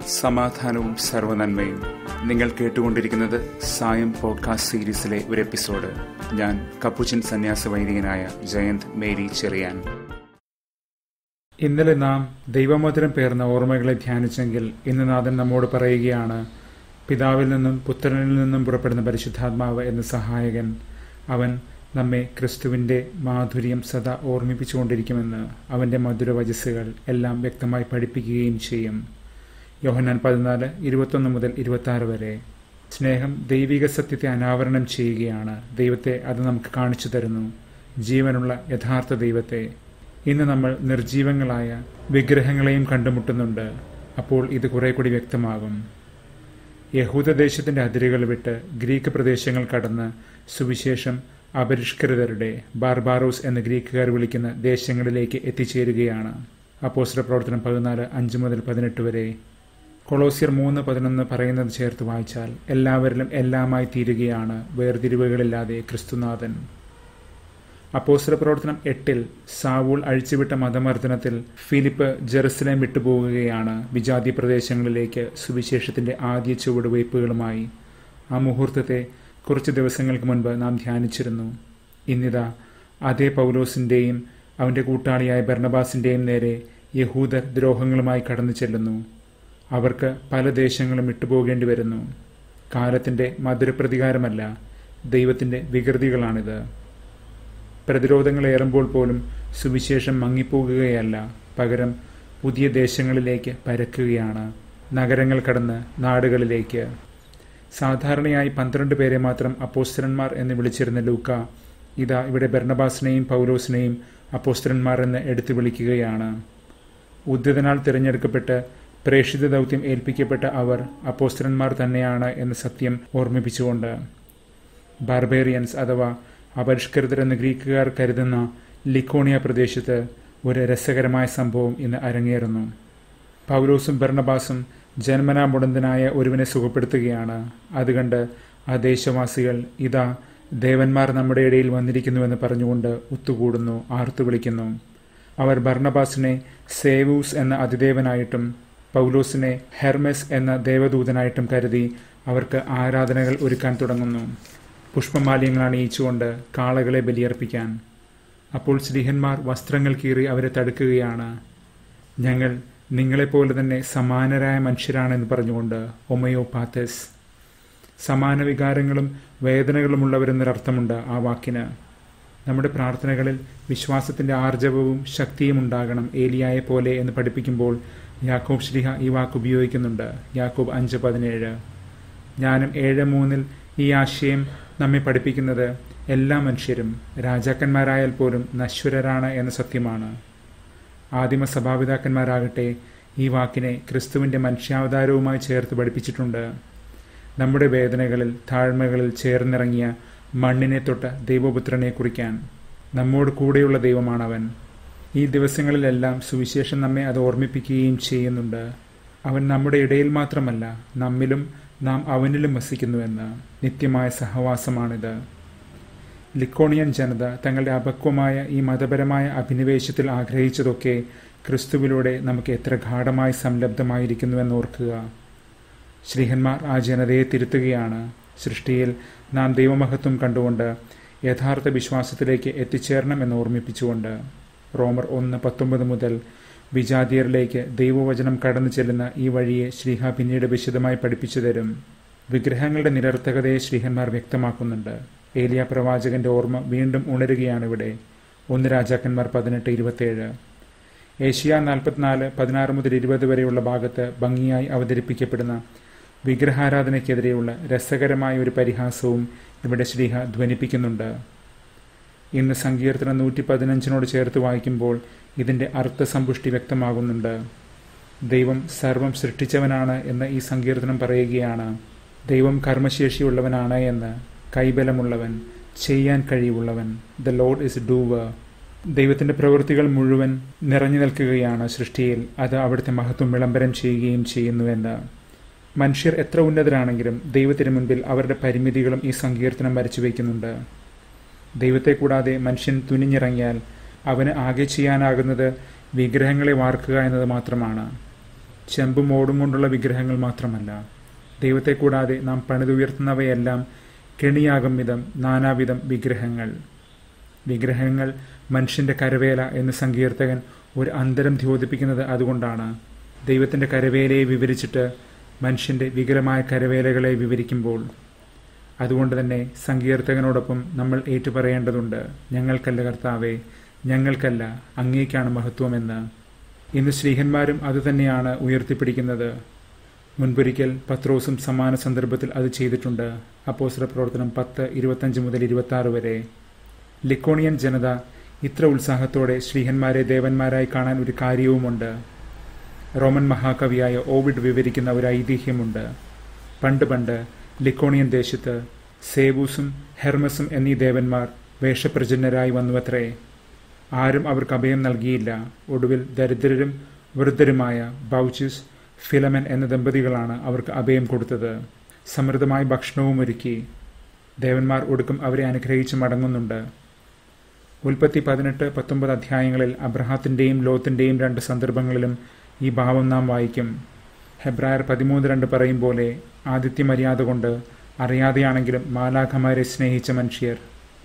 സമാധാനവും സർവനന്മയും നിങ്ങൾ കേട്ടുകൊണ്ടിരിക്കുന്നത് സായം പോഡ്കാസ്റ്റ് സീരീസിലെ ഒരു എപ്പിസോഡ് ഞാൻ കപ്പുച്ചൻ സന്യാസ വൈദികനായ ജയന്ത് മേരി ചെറിയാൻ ഇന്നലെ നാം ദൈവമധുരം പേർന്ന ഓർമ്മകളെ ധ്യാനിച്ചെങ്കിൽ ഇന്ന് നാഥൻ നമ്മോട് പറയുകയാണ് പിതാവിൽ നിന്നും പുത്രനിൽ നിന്നും പുറപ്പെടുന്ന പരിശുദ്ധാത്മാവ് എന്ന സഹായകൻ അവൻ നമ്മെ ക്രിസ്തുവിന്റെ മാധുര്യം സദാ ഓർമ്മിപ്പിച്ചുകൊണ്ടിരിക്കുമെന്ന് അവന്റെ മധുരവചസ്സുകൾ എല്ലാം വ്യക്തമായി പഠിപ്പിക്കുകയും ചെയ്യും യോഹന്നാൻ പതിനാല് ഇരുപത്തൊന്ന് മുതൽ ഇരുപത്തി ആറ് വരെ സ്നേഹം ദൈവിക സത്യത്തെ അനാവരണം ചെയ്യുകയാണ് ദൈവത്തെ അത് നമുക്ക് കാണിച്ചു തരുന്നു ജീവനുള്ള യഥാർത്ഥ ദൈവത്തെ ഇന്ന് നമ്മൾ നിർജീവങ്ങളായ വിഗ്രഹങ്ങളെയും കണ്ടുമുട്ടുന്നുണ്ട് അപ്പോൾ ഇത് കുറെ കൂടി വ്യക്തമാകും യഹൂദദേശത്തിന്റെ അതിരുകൾ വിട്ട് ഗ്രീക്ക് പ്രദേശങ്ങൾ കടന്ന് സുവിശേഷം അപരിഷ്കൃതരുടെ ബാർബാറോസ് എന്ന് ഗ്രീക്കുകാർ വിളിക്കുന്ന ദേശങ്ങളിലേക്ക് എത്തിച്ചേരുകയാണ് അപ്പോസ്റ്റർ പ്രവർത്തനം പതിനാല് അഞ്ച് മുതൽ പതിനെട്ട് വരെ കൊളോസിയർ മൂന്ന് പതിനൊന്ന് പറയുന്നത് ചേർത്ത് വായിച്ചാൽ എല്ലാവരിലും എല്ലാമായി തീരുകയാണ് വേർതിരിവുകളില്ലാതെ ക്രിസ്തുനാഥൻ അപ്പോസ്റ്റർ പ്രവർത്തനം എട്ടിൽ സാവൂൾ അഴിച്ചുവിട്ട മതമർദ്ദനത്തിൽ ഫിലിപ്പ് ജെറുസലേം വിട്ടുപോകുകയാണ് വിജാതി പ്രദേശങ്ങളിലേക്ക് സുവിശേഷത്തിന്റെ ആദ്യ ചുവടുവയ്പ്പുകളുമായി ആ മുഹൂർത്തത്തെ കുറച്ച് ദിവസങ്ങൾക്ക് മുൻപ് നാം ധ്യാനിച്ചിരുന്നു ഇന്നിതാ അതേ പൗലോസിന്റെയും അവന്റെ കൂട്ടാളിയായ ബർണബാസിന്റെയും നേരെ യഹൂദർ ദ്രോഹങ്ങളുമായി കടന്നു ചെല്ലുന്നു അവർക്ക് പല ദേശങ്ങളും വിട്ടുപോകേണ്ടി വരുന്നു കാലത്തിന്റെ മധുരപ്രതികാരമല്ല ദൈവത്തിന്റെ വികൃതികളാണിത് പ്രതിരോധങ്ങളേറുമ്പോൾ പോലും സുവിശേഷം മങ്ങിപ്പോകുകയല്ല പകരം പുതിയ ദേശങ്ങളിലേക്ക് പരക്കുകയാണ് നഗരങ്ങൾ കടന്ന് നാടുകളിലേക്ക് സാധാരണയായി പന്ത്രണ്ട് പേരെ മാത്രം അപ്പോസ്റ്റരന്മാർ എന്ന് വിളിച്ചിരുന്ന ലൂക്ക ഇതാ ഇവിടെ ബർണബാസിനെയും പൗലോസിനെയും അപ്പോസ്റ്റരന്മാർ എന്ന് എടുത്തു വിളിക്കുകയാണ് ഉദ്യതനാൽ തിരഞ്ഞെടുക്കപ്പെട്ട് പ്രേക്ഷിത ദൗത്യം ഏൽപ്പിക്കപ്പെട്ട അവർ അപ്പോസ്റ്റരന്മാർ തന്നെയാണ് എന്ന സത്യം ഓർമ്മിപ്പിച്ചുകൊണ്ട് ബാർബേറിയൻസ് അഥവാ അപരിഷ്കൃതരെന്ന് ഗ്രീക്കുകാർ കരുതുന്ന ലിക്കോണിയ പ്രദേശത്ത് ഒരു രസകരമായ സംഭവം ഇന്ന് അരങ്ങേറുന്നു പൗലോസും ബർണബാസും ജന്മനാ മുടന്തനായ ഒരുവനെ സുഖപ്പെടുത്തുകയാണ് അതുകണ്ട് ആ ദേശവാസികൾ ഇതാ ദേവന്മാർ നമ്മുടെ ഇടയിൽ വന്നിരിക്കുന്നുവെന്ന് പറഞ്ഞുകൊണ്ട് ഒത്തുകൂടുന്നു ആർത്തു വിളിക്കുന്നു അവർ ബർണബാസിനെ സേവൂസ് എന്ന അതിദേവനായിട്ടും പൗലോസിനെ ഹെർമെസ് എന്ന ദേവദൂതനായിട്ടും കരുതി അവർക്ക് ആരാധനകൾ ഒരുക്കാൻ തുടങ്ങുന്നു പുഷ്പമാലിന്യങ്ങൾ അണിയിച്ചുകൊണ്ട് കാളകളെ ബലിയർപ്പിക്കാൻ അപ്പോൾ ശ്രീഹന്മാർ വസ്ത്രങ്ങൾ കീറി അവരെ തടുക്കുകയാണ് ഞങ്ങൾ നിങ്ങളെപ്പോലെ തന്നെ സമാനരായ മനുഷ്യരാണെന്ന് പറഞ്ഞുകൊണ്ട് ഒമയോ പാത്തസ് സമാന വികാരങ്ങളും വേദനകളുമുള്ളവരെന്നൊരർത്ഥമുണ്ട് ആ വാക്കിന് നമ്മുടെ പ്രാർത്ഥനകളിൽ വിശ്വാസത്തിന്റെ ആർജവവും ശക്തിയും ഉണ്ടാകണം ഏലിയായെ പോലെ എന്ന് പഠിപ്പിക്കുമ്പോൾ യാക്കോബ് ശ്രീഹ ഈ വാക്ക് ഉപയോഗിക്കുന്നുണ്ട് യാക്കോബ് അഞ്ച് പതിനേഴ് ജ്ഞാനം ഏഴ് മൂന്നിൽ ഈ ആശയം നമ്മെ പഠിപ്പിക്കുന്നത് എല്ലാ മനുഷ്യരും രാജാക്കന്മാരായാൽ പോലും നശ്വരരാണ് എന്ന സത്യമാണ് ആദിമ സഭാപിതാക്കന്മാരാകട്ടെ ഈ വാക്കിനെ ക്രിസ്തുവിന്റെ മനുഷ്യാവതാരവുമായി ചേർത്ത് പഠിപ്പിച്ചിട്ടുണ്ട് നമ്മുടെ വേദനകളിൽ താഴ്മകളിൽ ചേർന്നിറങ്ങിയ മണ്ണിനെ തൊട്ട ദൈവപുത്രനെ കുറിക്കാൻ നമ്മോട് കൂടെയുള്ള ദൈവമാണവൻ ഈ ദിവസങ്ങളിലെല്ലാം സുവിശേഷം നമ്മെ അത് ഓർമ്മിപ്പിക്കുകയും ചെയ്യുന്നുണ്ട് അവൻ നമ്മുടെ ഇടയിൽ മാത്രമല്ല നമ്മിലും നാം അവനിലും വസിക്കുന്നുവെന്ന് നിത്യമായ സഹവാസമാണിത് ലിക്കോണിയൻ ജനത തങ്ങളുടെ അപക്വമായ ഈ മതപരമായ അഭിനിവേശത്തിൽ ആഗ്രഹിച്ചതൊക്കെ ക്രിസ്തുവിലൂടെ നമുക്ക് എത്ര ഗാഠമായി സംലബ്ധമായിരിക്കുന്നുവെന്ന് ഓർക്കുക ശ്രീഹന്മാർ ആ ജനതയെ തിരുത്തുകയാണ് സൃഷ്ടിയിൽ നാം ദൈവമഹത്വം കണ്ടുകൊണ്ട് യഥാർത്ഥ വിശ്വാസത്തിലേക്ക് എത്തിച്ചേരണം എന്ന് ഓർമ്മിപ്പിച്ചുകൊണ്ട് റോമർ ഒന്ന് പത്തൊമ്പത് മുതൽ വിജാതിയറിലേക്ക് ദൈവവചനം കടന്നു ചെല്ലുന്ന ഈ വഴിയെ ശ്രീഹ പിന്നീട് വിശദമായി പഠിപ്പിച്ചു തരും വിഗ്രഹങ്ങളുടെ നിരർത്ഥകതയെ ശ്രീഹന്മാർ വ്യക്തമാക്കുന്നുണ്ട് ഏലിയ പ്രവാചകന്റെ ഓർമ്മ വീണ്ടും ഉണരുകയാണ് ഇവിടെ ഒന്ന് രാജാക്കന്മാർ പതിനെട്ട് ഇരുപത്തിയേഴ് ഏഷ്യ നാൽപ്പത്തിനാല് പതിനാറ് മുതൽ ഇരുപത് വരെയുള്ള ഭാഗത്ത് ഭംഗിയായി അവതരിപ്പിക്കപ്പെടുന്ന വിഗ്രഹാരാധനയ്ക്കെതിരെയുള്ള രസകരമായ ഒരു പരിഹാസവും ഇവിടെ ശ്രീഹ ധ്വനിപ്പിക്കുന്നുണ്ട് ഇന്ന് സങ്കീർത്തനം നൂറ്റി പതിനഞ്ചിനോട് ചേർത്ത് വായിക്കുമ്പോൾ ഇതിന്റെ അർത്ഥസമ്പുഷ്ടി വ്യക്തമാകുന്നുണ്ട് ദൈവം സർവം സൃഷ്ടിച്ചവനാണ് എന്ന് ഈ സങ്കീർത്തനം പറയുകയാണ് ദൈവം കർമ്മശേഷിയുള്ളവനാണ് എന്ന് കൈബലമുള്ളവൻ ചെയ്യാൻ കഴിവുള്ളവൻ ദ ലോഡ് ഇസ് ഡൂവർ ദൈവത്തിന്റെ പ്രവൃത്തികൾ മുഴുവൻ നിറഞ്ഞു നിൽക്കുകയാണ് സൃഷ്ടിയിൽ അത് അവിടുത്തെ മഹത്വം വിളംബരം ചെയ്യുകയും ചെയ്യുന്നുവെന്ന് മനുഷ്യർ എത്ര ഉന്നതരാണെങ്കിലും ദൈവത്തിന് മുൻപിൽ അവരുടെ പരിമിതികളും ഈ സങ്കീർത്തനം വരച്ചു വയ്ക്കുന്നുണ്ട് ദൈവത്തെ കൂടാതെ മനുഷ്യൻ തുനിഞ്ഞിറങ്ങിയാൽ അവന് ആകെ ചെയ്യാനാകുന്നത് വിഗ്രഹങ്ങളെ വാർക്കുക എന്നത് മാത്രമാണ് ചെമ്പും ഓടും കൊണ്ടുള്ള വിഗ്രഹങ്ങൾ മാത്രമല്ല ദൈവത്തെ കൂടാതെ നാം പണിതുയർത്തുന്നവയെല്ലാം കെണിയാകും വിധം നാനാവിധം വിഗ്രഹങ്ങൾ വിഗ്രഹങ്ങൾ മനുഷ്യന്റെ കരവേല എന്ന് സങ്കീർത്തകൻ ഒരു അന്തരം ദ്യോതിപ്പിക്കുന്നത് അതുകൊണ്ടാണ് ദൈവത്തിന്റെ കരവേലയെ വിവരിച്ചിട്ട് മനുഷ്യന്റെ വികലമായ കരവേലകളെ വിവരിക്കുമ്പോൾ അതുകൊണ്ട് തന്നെ സങ്കീർത്തകനോടൊപ്പം നമ്മൾ ഏറ്റുപറയേണ്ടതുണ്ട് ഞങ്ങൾക്കല്ല കർത്താവേ ഞങ്ങൾക്കല്ല അങ്ങേക്കാണ് മഹത്വമെന്ന് ഇന്ന് ശ്രീഹന്മാരും അതുതന്നെയാണ് ഉയർത്തിപ്പിടിക്കുന്നത് മുൻപൊരിക്കൽ പത്രോസും സമാന സന്ദർഭത്തിൽ അത് ചെയ്തിട്ടുണ്ട് അപ്പോസ്ര പ്രവർത്തനം പത്ത് ഇരുപത്തഞ്ച് മുതൽ ഇരുപത്തി ആറ് വരെ ലിക്കോണിയൻ ജനത ഇത്ര ഉത്സാഹത്തോടെ ശ്രീഹന്മാരെ ദേവന്മാരായി കാണാൻ ഒരു കാര്യവുമുണ്ട് റോമൻ മഹാകവിയായ ഓവിഡ് വിവരിക്കുന്ന ഒരു ഐതിഹ്യമുണ്ട് പണ്ട് പണ്ട് ലിക്കോണിയൻ ദേശത്ത് സേബൂസും ഹെർമസും എന്നീ ദേവന്മാർ വേഷപ്രജന്നരായി വന്നുവത്രേ ആരും അവർക്ക് അഭയം നൽകിയില്ല ഒടുവിൽ ദരിദ്രരും വൃദ്ധരുമായ ബൗച്ചിസ് ഫിലമൻ എന്ന ദമ്പതികളാണ് അവർക്ക് അഭയം കൊടുത്തത് സമൃദ്ധമായ ഭക്ഷണവും ഒരുക്കി ദേവന്മാർ ഒടുക്കം അവരെ അനുഗ്രഹിച്ച് മടങ്ങുന്നുണ്ട് ഉൽപ്പത്തി പതിനെട്ട് പത്തൊമ്പത് അധ്യായങ്ങളിൽ അബ്രഹാത്തിന്റെയും ലോത്തിന്റെയും രണ്ട് സന്ദർഭങ്ങളിലും ഈ ഭാവം നാം വായിക്കും ഹെബ്രായർ പതിമൂന്ന് രണ്ട് പറയും പോലെ ആദിത്യ മര്യാദ കൊണ്ട് അറിയാതെയാണെങ്കിലും മാലാഖമാരെ സ്നേഹിച്ച മനുഷ്യർ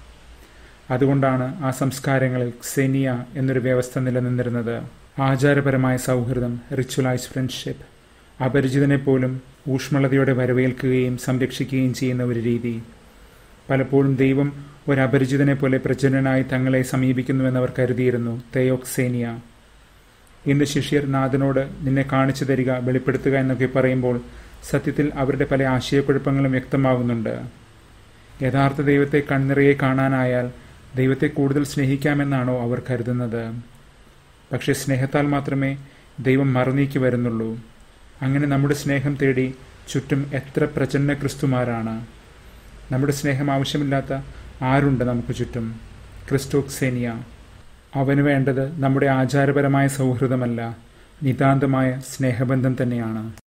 അതുകൊണ്ടാണ് ആ സംസ്കാരങ്ങളിൽ സെനിയ എന്നൊരു വ്യവസ്ഥ നിലനിന്നിരുന്നത് ആചാരപരമായ സൗഹൃദം റിച്വലൈസ് ഫ്രണ്ട്ഷിപ്പ് അപരിചിതനെ പോലും ഊഷ്മളതയോടെ വരവേൽക്കുകയും സംരക്ഷിക്കുകയും ചെയ്യുന്ന ഒരു രീതി പലപ്പോഴും ദൈവം ഒരു അപരിചിതനെ പോലെ പ്രചരണനായി തങ്ങളെ സമീപിക്കുന്നുവെന്നവർ കരുതിയിരുന്നു തെയോക്സേനിയ ഇന്ന് ശിഷ്യർ നാഥനോട് നിന്നെ കാണിച്ചു തരിക വെളിപ്പെടുത്തുക എന്നൊക്കെ പറയുമ്പോൾ സത്യത്തിൽ അവരുടെ പല ആശയക്കുഴപ്പങ്ങളും വ്യക്തമാകുന്നുണ്ട് യഥാർത്ഥ ദൈവത്തെ കണ്ണിറയെ കാണാനായാൽ ദൈവത്തെ കൂടുതൽ സ്നേഹിക്കാമെന്നാണോ അവർ കരുതുന്നത് പക്ഷെ സ്നേഹത്താൽ മാത്രമേ ദൈവം മറന്നീക്കി വരുന്നുള്ളൂ അങ്ങനെ നമ്മുടെ സ്നേഹം തേടി ചുറ്റും എത്ര പ്രചന്ന ക്രിസ്തുമാരാണ് നമ്മുടെ സ്നേഹം ആവശ്യമില്ലാത്ത ആരുണ്ട് നമുക്ക് ചുറ്റും ക്രിസ്റ്റോക്സേനിയ അവന് വേണ്ടത് നമ്മുടെ ആചാരപരമായ സൗഹൃദമല്ല നിതാന്തമായ സ്നേഹബന്ധം തന്നെയാണ്